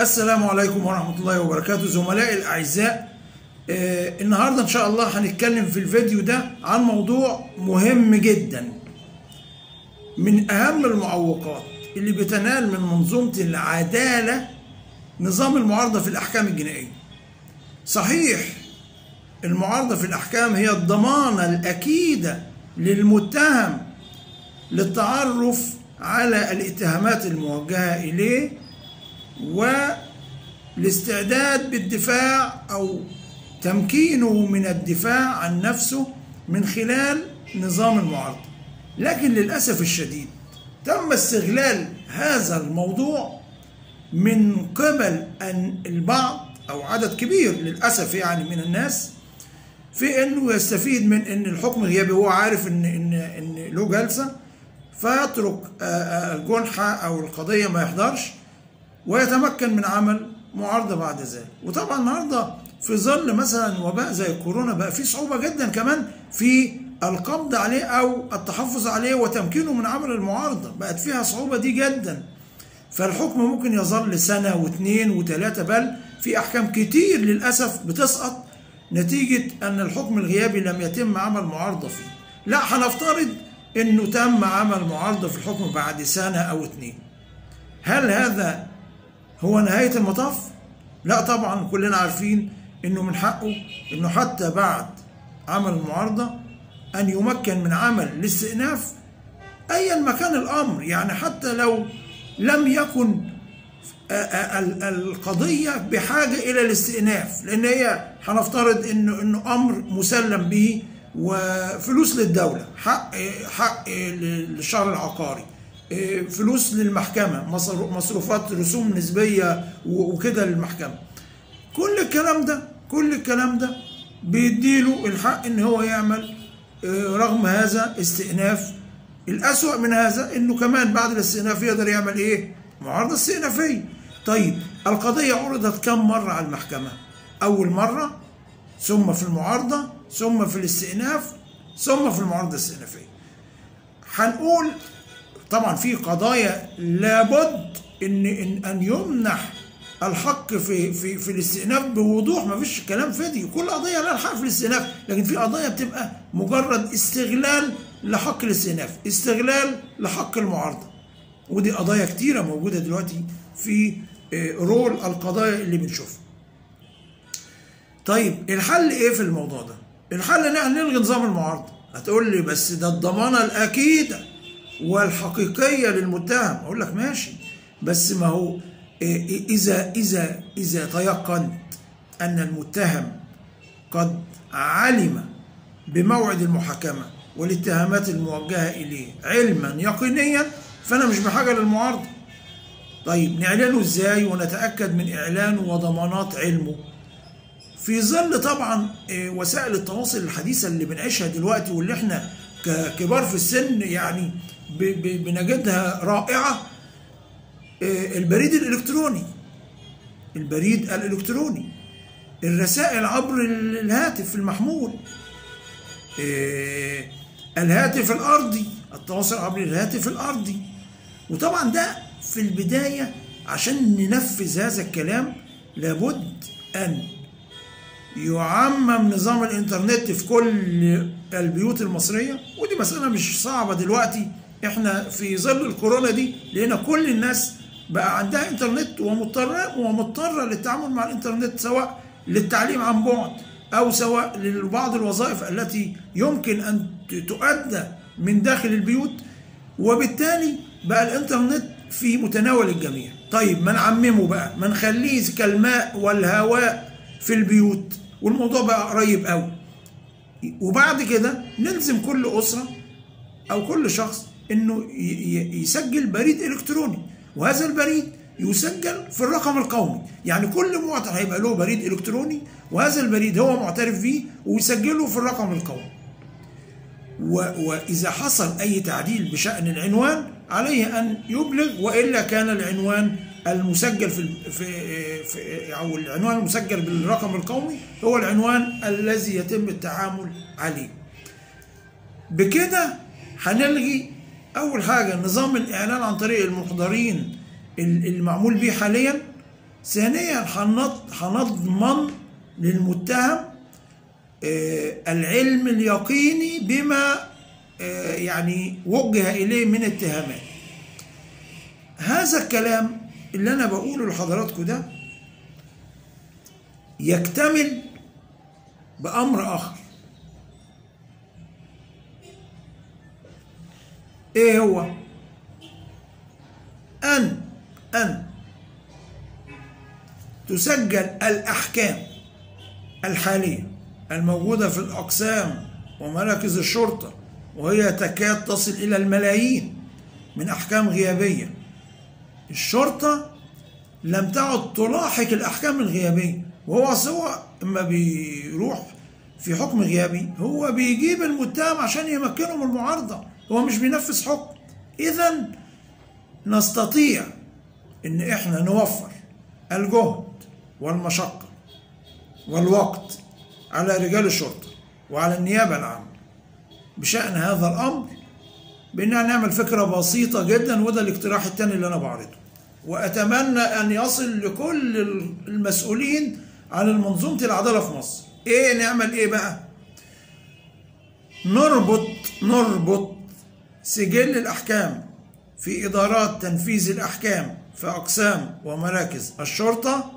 السلام عليكم ورحمة الله وبركاته زملائي الأعزاء آه النهاردة إن شاء الله هنتكلم في الفيديو ده عن موضوع مهم جدا من أهم المعوقات اللي بتنال من منظومة العدالة نظام المعارضة في الأحكام الجنائية صحيح المعارضة في الأحكام هي الضمانة الأكيدة للمتهم للتعرف على الاتهامات الموجهة إليه والاستعداد بالدفاع أو تمكينه من الدفاع عن نفسه من خلال نظام المعارضة لكن للأسف الشديد تم استغلال هذا الموضوع من قبل أن البعض أو عدد كبير للأسف يعني من الناس في انه يستفيد من ان الحكم غيابي هو عارف ان ان ان له جلسه فيترك الجنحه او القضيه ما يحضرش ويتمكن من عمل معارضه بعد ذلك وطبعا النهارده في ظل مثلا وباء زي الكورونا بقى في صعوبه جدا كمان في القبض عليه او التحفظ عليه وتمكينه من عمل المعارضه بقت فيها صعوبه دي جدا فالحكم ممكن يظل سنه واثنين وثلاثه بل في احكام كتير للاسف بتسقط نتيجة أن الحكم الغيابي لم يتم عمل معارضة فيه لا هنفترض أنه تم عمل معارضة في الحكم بعد سنة أو اتنين هل هذا هو نهاية المطاف؟ لا طبعا كلنا عارفين أنه من حقه أنه حتى بعد عمل المعارضة أن يمكن من عمل الاستئناف أيا ما كان الأمر يعني حتى لو لم يكن القضية بحاجة إلى الاستئناف لأن هي هنفترض إنه إنه أمر مسلم به وفلوس للدولة حق حق للشهر العقاري فلوس للمحكمة مصروفات رسوم نسبية وكده للمحكمة كل الكلام ده كل الكلام ده بيديله الحق إن هو يعمل رغم هذا استئناف الأسوأ من هذا إنه كمان بعد الاستئناف يقدر يعمل إيه؟ معارضة استئنافية طيب القضية عرضت كم مرة على المحكمة أول مرة ثم في المعارضة ثم في الاستئناف ثم في المعارضة الاستئنافية هنقول طبعا في قضايا لابد إن, إن أن يمنح الحق في في في الاستئناف بوضوح ما فيش كلام فدي كل قضيه لها الحق في الاستئناف لكن في قضايا بتبقى مجرد استغلال لحق الاستئناف استغلال لحق المعارضه ودي قضايا كتيرة موجودة دلوقتي في رول القضايا اللي بنشوفها طيب الحل ايه في الموضوع ده الحل ان احنا نلغي نظام المعارضة هتقول لي بس ده الضمانة الأكيدة والحقيقية للمتهم أقول لك ماشي بس ما هو إذا إذا إذا تيقنت أن المتهم قد علم بموعد المحاكمة والاتهامات الموجهة إليه علما يقينيا فانا مش بحاجه للمعارضه طيب نعلنه ازاي ونتاكد من اعلانه وضمانات علمه في ظل طبعا وسائل التواصل الحديثه اللي بنعيشها دلوقتي واللي احنا ككبار في السن يعني بنجدها رائعه البريد الالكتروني البريد الالكتروني الرسائل عبر الهاتف المحمول الهاتف الارضي التواصل عبر الهاتف الارضي وطبعا ده في البدايه عشان ننفذ هذا الكلام لابد ان يعمم نظام الانترنت في كل البيوت المصريه ودي مساله مش صعبه دلوقتي احنا في ظل الكورونا دي لقينا كل الناس بقى عندها انترنت ومضطره ومضطره للتعامل مع الانترنت سواء للتعليم عن بعد او سواء لبعض الوظائف التي يمكن ان تؤدى من داخل البيوت وبالتالي بقى الانترنت في متناول الجميع طيب ما نعممه بقى ما نخليه كالماء والهواء في البيوت والموضوع بقى قريب قوي وبعد كده نلزم كل اسره او كل شخص انه يسجل بريد الكتروني وهذا البريد يسجل في الرقم القومي يعني كل مواطن هيبقى له بريد الكتروني وهذا البريد هو معترف بيه ويسجله في الرقم القومي وإذا حصل أي تعديل بشأن العنوان عليه أن يبلغ وإلا كان العنوان المسجل في, في, في أو العنوان المسجل بالرقم القومي هو العنوان الذي يتم التعامل عليه. بكده هنلغي أول حاجة نظام الإعلان عن طريق المحضرين المعمول به حاليا ثانيا هنض- هنضمن للمتهم آه، العلم اليقيني بما آه، يعني وجه إليه من اتهامات هذا الكلام اللي أنا بقوله لحضراتكم ده يكتمل بأمر آخر إيه هو؟ أن أن تسجل الأحكام الحالية الموجودة في الأقسام ومراكز الشرطة وهي تكاد تصل إلى الملايين من أحكام غيابية الشرطة لم تعد تلاحق الأحكام الغيابية وهو سوى اما بيروح في حكم غيابي هو بيجيب المتهم عشان يمكنه من المعارضة هو مش بينفذ حكم إذا نستطيع إن إحنا نوفر الجهد والمشقة والوقت على رجال الشرطة وعلى النيابة العامة بشأن هذا الأمر بأننا نعمل فكرة بسيطة جدا وده الاقتراح التاني اللي أنا بعرضه وأتمنى أن يصل لكل المسؤولين عن منظومة العدالة في مصر إيه نعمل إيه بقى نربط نربط سجل الأحكام في إدارات تنفيذ الأحكام في أقسام ومراكز الشرطة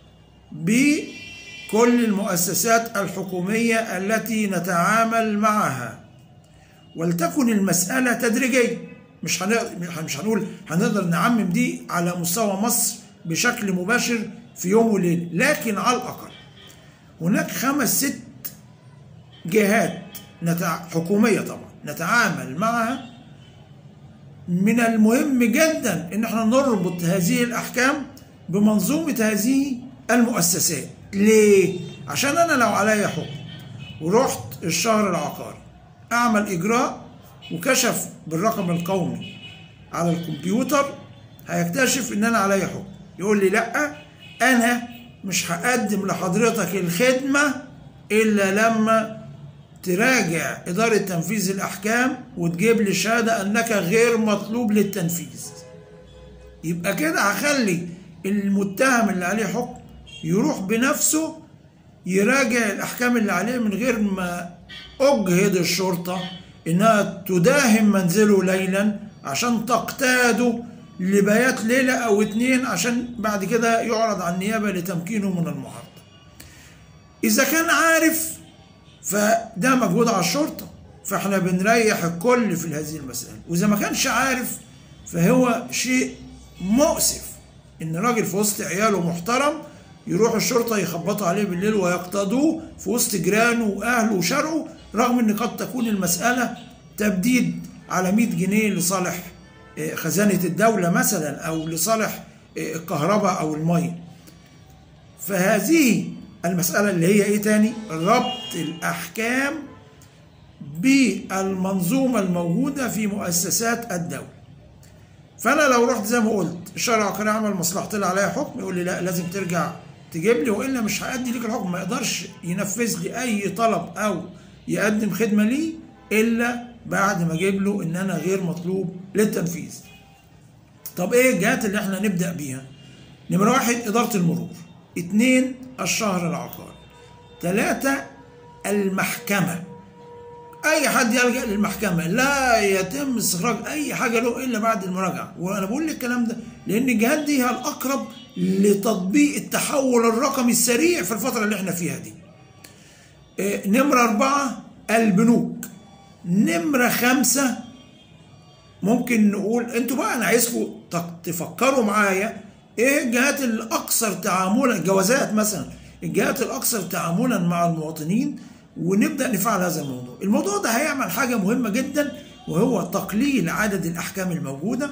بكل المؤسسات الحكومية التي نتعامل معها ولتكن المسألة تدريجية مش هنقدر مش هنقول هنقدر نعمم دي على مستوى مصر بشكل مباشر في يوم وليلة لكن على الأقل هناك خمس ست جهات نتع... حكومية طبعا نتعامل معها من المهم جدا ان احنا نربط هذه الاحكام بمنظومة هذه المؤسسات ليه؟ عشان انا لو عليا حكم ورحت الشهر العقاري اعمل اجراء وكشف بالرقم القومي على الكمبيوتر هيكتشف ان انا عليا حكم يقول لي لا انا مش هقدم لحضرتك الخدمة الا لما تراجع إدارة تنفيذ الأحكام وتجيب لي شهادة أنك غير مطلوب للتنفيذ يبقى كده هخلي المتهم اللي عليه حكم يروح بنفسه يراجع الأحكام اللي عليه من غير ما أجهد الشرطة إنها تداهم منزله ليلا عشان تقتاده لبيات ليلة أو اتنين عشان بعد كده يعرض على النيابة لتمكينه من المعارضة إذا كان عارف فده مجهود على الشرطة فاحنا بنريح الكل في هذه المسألة وإذا ما كانش عارف فهو شيء مؤسف إن راجل في وسط عياله محترم يروح الشرطة يخبطوا عليه بالليل ويقتضوه في وسط جيرانه وأهله وشرعه رغم إن قد تكون المسألة تبديد على 100 جنيه لصالح خزانة الدولة مثلا أو لصالح الكهرباء أو المية فهذه المسألة اللي هي إيه تاني؟ ربط الأحكام بالمنظومة الموجودة في مؤسسات الدولة. فأنا لو رحت زي ما قلت الشرع كان عمل مصلحتي اللي عليها حكم يقول لي لا لازم ترجع تجيب لي والا مش هأدي ليك الحكم ما يقدرش ينفذ لي أي طلب أو يقدم خدمة لي إلا بعد ما أجيب له إن أنا غير مطلوب للتنفيذ. طب إيه الجهات اللي إحنا نبدأ بيها؟ نمرة واحد إدارة المرور. اثنين الشهر العقاري ثلاثة المحكمة أي حد يلجأ للمحكمة لا يتم استخراج أي حاجة له إلا بعد المراجعة وأنا بقول لك الكلام ده لأن الجهات دي هي الأقرب لتطبيق التحول الرقمي السريع في الفترة اللي احنا فيها دي إيه نمرة أربعة البنوك نمرة خمسة ممكن نقول انتوا بقى انا عايزكم تفكروا معايا ايه الجهات الاكثر تعاملا جوازات مثلا الجهات الاكثر تعاملا مع المواطنين ونبدا نفعل هذا الموضوع الموضوع ده هيعمل حاجه مهمه جدا وهو تقليل عدد الاحكام الموجوده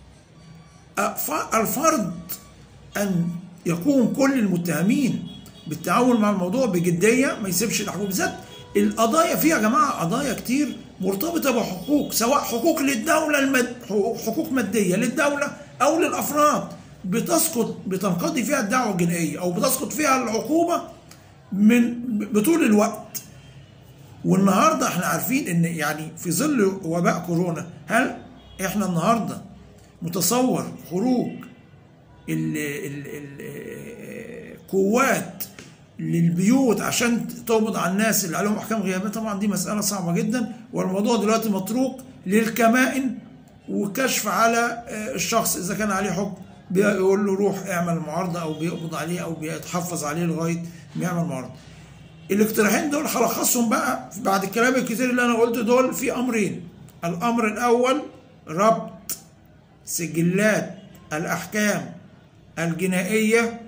الفرض ان يقوم كل المتهمين بالتعامل مع الموضوع بجديه ما يسيبش الحقوق بالذات القضايا فيها يا جماعه قضايا كتير مرتبطه بحقوق سواء حقوق للدوله المد... حقوق ماديه للدوله او للافراد بتسقط بتنقضي فيها الدعوه الجنائيه او بتسقط فيها العقوبه من بطول الوقت والنهارده احنا عارفين ان يعني في ظل وباء كورونا هل احنا النهارده متصور خروج قوات للبيوت عشان تقبض على الناس اللي عليهم احكام غيابيه طبعا دي مساله صعبه جدا والموضوع دلوقتي مطروق للكمائن وكشف على الشخص اذا كان عليه حكم بيقول له روح اعمل معارضه او بيقبض عليه او بيتحفظ عليه لغايه ما يعمل معارضه. الاقتراحين دول هلخصهم بقى بعد الكلام الكتير اللي انا قلته دول في امرين. الامر الاول ربط سجلات الاحكام الجنائيه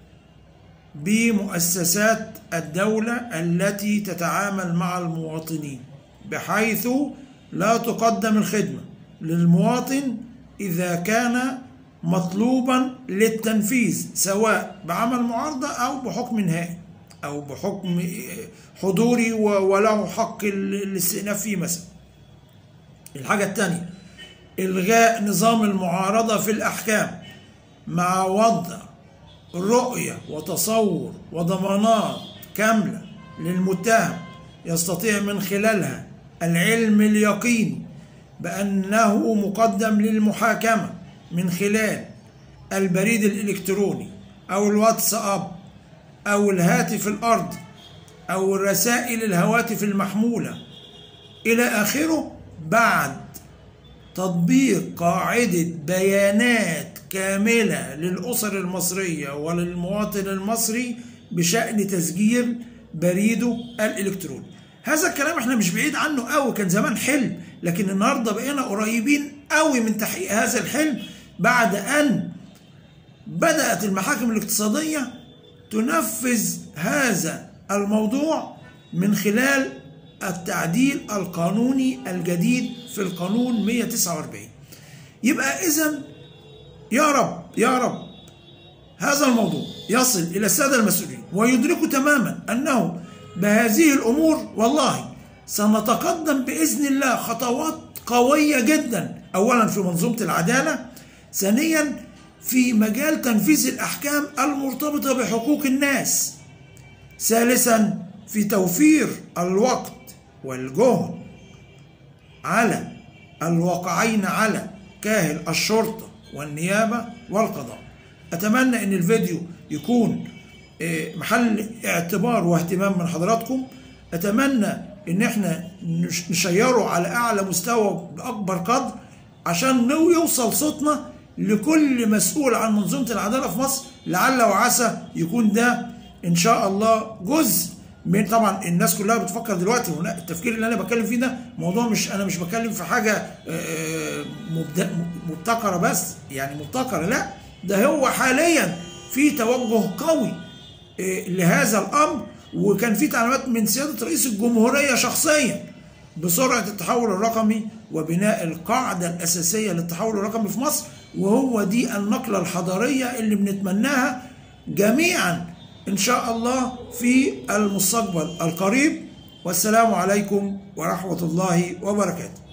بمؤسسات الدوله التي تتعامل مع المواطنين بحيث لا تقدم الخدمه للمواطن اذا كان مطلوبا للتنفيذ سواء بعمل معارضة أو بحكم نهائي أو بحكم حضوري وله حق الاستئناف فيه مثلا الحاجة الثانية إلغاء نظام المعارضة في الأحكام مع وضع رؤية وتصور وضمانات كاملة للمتهم يستطيع من خلالها العلم اليقيني بأنه مقدم للمحاكمة من خلال البريد الإلكتروني أو الواتساب أو الهاتف الأرضي أو الرسائل الهواتف المحمولة إلى آخره بعد تطبيق قاعدة بيانات كاملة للأسر المصرية وللمواطن المصري بشأن تسجيل بريده الإلكتروني هذا الكلام احنا مش بعيد عنه قوي كان زمان حلم لكن النهارده بقينا قريبين قوي من تحقيق هذا الحلم بعد ان بدات المحاكم الاقتصاديه تنفذ هذا الموضوع من خلال التعديل القانوني الجديد في القانون 149 يبقى اذا يا رب يا رب هذا الموضوع يصل الى الساده المسؤولين ويدركوا تماما انه بهذه الامور والله سنتقدم باذن الله خطوات قويه جدا اولا في منظومه العداله ثانيا في مجال تنفيذ الاحكام المرتبطه بحقوق الناس ثالثا في توفير الوقت والجهد على الواقعين على كاهل الشرطه والنيابه والقضاء اتمنى ان الفيديو يكون محل اعتبار واهتمام من حضراتكم اتمنى ان احنا نشيره على اعلى مستوى باكبر قدر عشان يوصل صوتنا لكل مسؤول عن منظومه العداله في مصر لعل وعسى يكون ده ان شاء الله جزء من طبعا الناس كلها بتفكر دلوقتي هنا التفكير اللي انا بتكلم فيه ده موضوع مش انا مش بتكلم في حاجه مبتكره بس يعني مبتكره لا ده هو حاليا في توجه قوي لهذا الامر وكان في تعليمات من سياده رئيس الجمهوريه شخصيا بسرعه التحول الرقمي وبناء القاعده الاساسيه للتحول الرقمي في مصر وهو دي النقله الحضاريه اللي بنتمناها جميعا ان شاء الله في المستقبل القريب والسلام عليكم ورحمه الله وبركاته